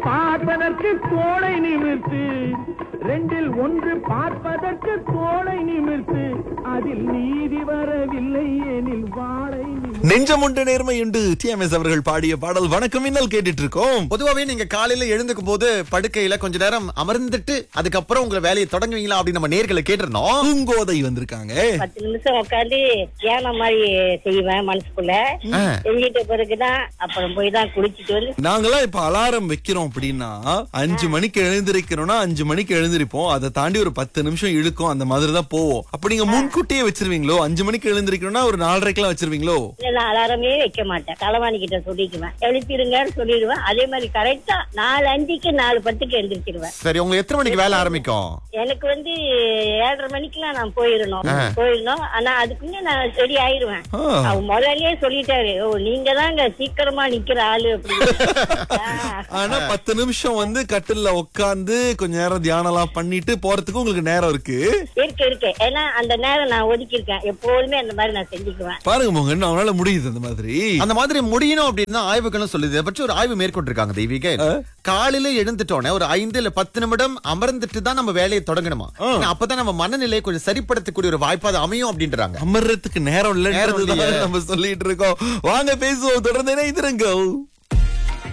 பார்ப்பதற்கு தோளை நிமிர்த்து ரெண்டில் ஒன்று பார்ப்பதற்கு தோளை நிமிர்த்து அதில் நீதி வரவில்லை எனில் வாழை நிமிர்த்து. நெஞ்சமுண்டு நேர்மை உண்டு டிஎம்எஸ் அவர்கள் பாடிய பாடல் வணக்கம் இன்னல் கேட்டுட்டு இருக்கோம் பொதுவாவே நீங்க காலையில எழுந்துக்கும் போது படுக்கையில கொஞ்ச நேரம் அமர்ந்துட்டு அதுக்கப்புறம் உங்க வேலையை தொடங்குவீங்களா அப்படின்னு நம்ம நேர்களை கேட்டிருந்தோம் பூங்கோதை வந்திருக்காங்க பத்து நிமிஷம் உட்காந்து தியானம் மாதிரி செய்வேன் மனசுக்குள்ள ஆ. செஞ்சிட்ட பிறகுதான் அப்புறம் போய் தான் குளிச்சிட்டு வந்து நாங்கெல்லாம் இப்ப அலாரம் வைக்கிறோம் அப்படின்னா அஞ்சு மணிக்கு எழுந்திருக்கிறோம்னா அஞ்சு மணிக்கு எழுந்திருப்போம் அதை தாண்டி ஒரு பத்து நிமிஷம் இழுக்கும் அந்த மாதிரி தான் போவோம் அப்ப நீங்க முன்கூட்டியே வச்சிருவீங்களோ அஞ்சு மணிக்கு எழுந்திருக்கணும்னா ஒரு நாலரைக்கெல்லாம் வச்சிருவீங்களோ இல்ல, நான் அலாரமே வைக்க மாட்டேன் தலைவாணி கிட்ட சொல்லிக்குவேன் எழுப்பிடுங்கன்னு சொல்லிடுவேன் அதே மாதிரி கரெக்டா நாலு அஞ்சுக்கு நாலு பத்துக்கு எழுந்திருச்சிருவேன் சரி உங்க எத்தனை மணிக்கு வேலை ஆரம்பிக்கும் எனக்கு வந்து ஏழரை மணிக்கெல்லாம் நான் போயிடணும் போயிடணும் ஆனா அதுக்குள்ள நான் ரெடி ஆயிருவேன் ஆ. அவர் முதல்லயே சொல்லிட்டாரு ஓ நீங்க தாங்க சீக்கிரமா நிக்கிற ஆளு அப்படின்னு ஆனா பத்து நிமிஷம் வந்து கட்டில்ல உட்காந்து கொஞ்ச நேரம் தியானம்லாம் பண்ணிட்டு போறதுக்கு உங்களுக்கு நேரம் இருக்கு இருக்கு இருக்கு ஏன்னா அந்த நேரம் நான் ஒதுக்கி இருக்கேன் எப்போதுமே அந்த மாதிரி நான் செஞ்சுக்குவேன் பாருங்க மோகன் அவனால முடியுது அந்த மாதிரி அந்த மாதிரி முடியணும் அப்படின்னா ஆய்வுகளும் சொல்லுது இதை பற்றி ஒரு ஆய்வு மேற்கொண்டிருக்காங்க தெய்வீக காலையில எழுந்துட்டோன்னே ஒரு ஐந்து இல்ல பத்து நிமிடம் அமர்ந்துட்டு தான் நம்ம வேலையை தொடங்கணுமா ஏன்னா அப்பதான் நம்ம மனநிலையை கொஞ்சம் சரிப்படுத்தக்கூடிய ஒரு வாய்ப்பு அது அமையும் அப்படின்றாங்க அமர்றதுக்கு நேரம் நேரம் இல்லைன்றதுதான் இல்லையே. நம்ம சொல்லிட்டு இருக்கோம் வாங்க பேசுவோம் தொடர்ந்து இணைந்திருங்க